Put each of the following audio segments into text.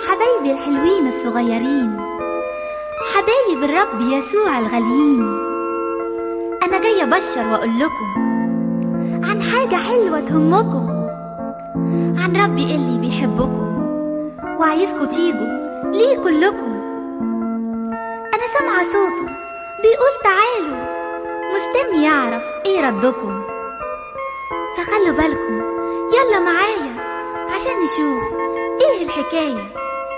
حبايبي الحلوين الصغيرين حبايب الرب يسوع الغاليين أنا جاية أبشر وأقول لكم عن حاجة حلوة تهمكم عن ربي اللي بيحبكم وعايزكوا تيجوا ليه كلكم أنا سامعة صوته بيقول تعالوا مستني يعرف ايه ردكم فخلوا بالكم يلا معايا عشان نشوف ايه الحكايه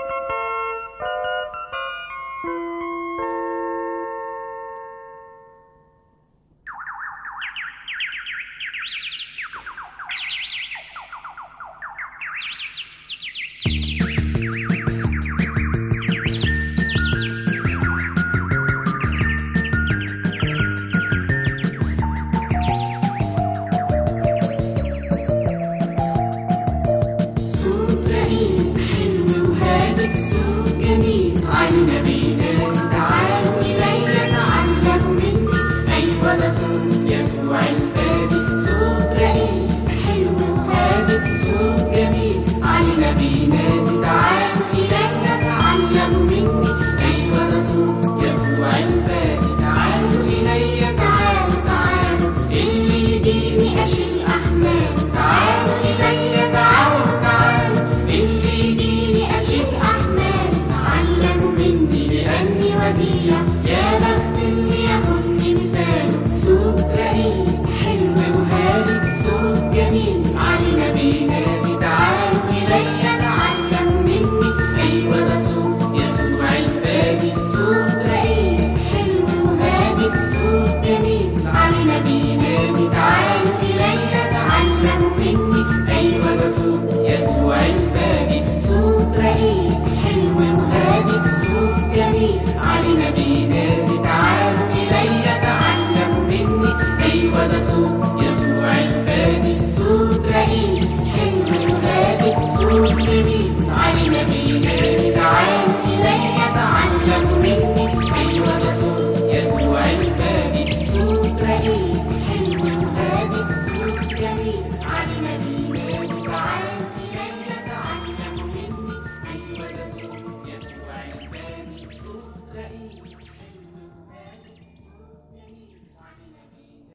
صوت رقيق حلو وهادئ صوت جميل عنا بينادي تعالوا إلي تعلموا مني أيوة ده صوت يسوع الفادي صوت رقيق حلو وهادئ صوت جميل عنا بينادي تعالوا إلي تعلموا مني أيوة ده صوت يسوع الفادي تعالوا إلي تعالوا تعالوا اللي يجيني أشيل أحمال تعالوا إلي تعالوا تعالوا اللي يجيني أشيل أحمال تعلموا مني لأني وديع يا بخت اللي ياخدني مثاله صوت رقيق حلو وهادي صوت جميل علينا بينادي تعالوا إلي تعلموا مني أيوة ده صوت يسوع الفادي صوت رقيق حلو وهادي صوت جميل علينا بينادي تعالوا إلي تعلموا مني أيوة ده صوت يسوع الفادي صوت رقيق حلو وهادي صوت جميل علينا بينادي تعالوا إلي تعلموا مني أيوة ده صوت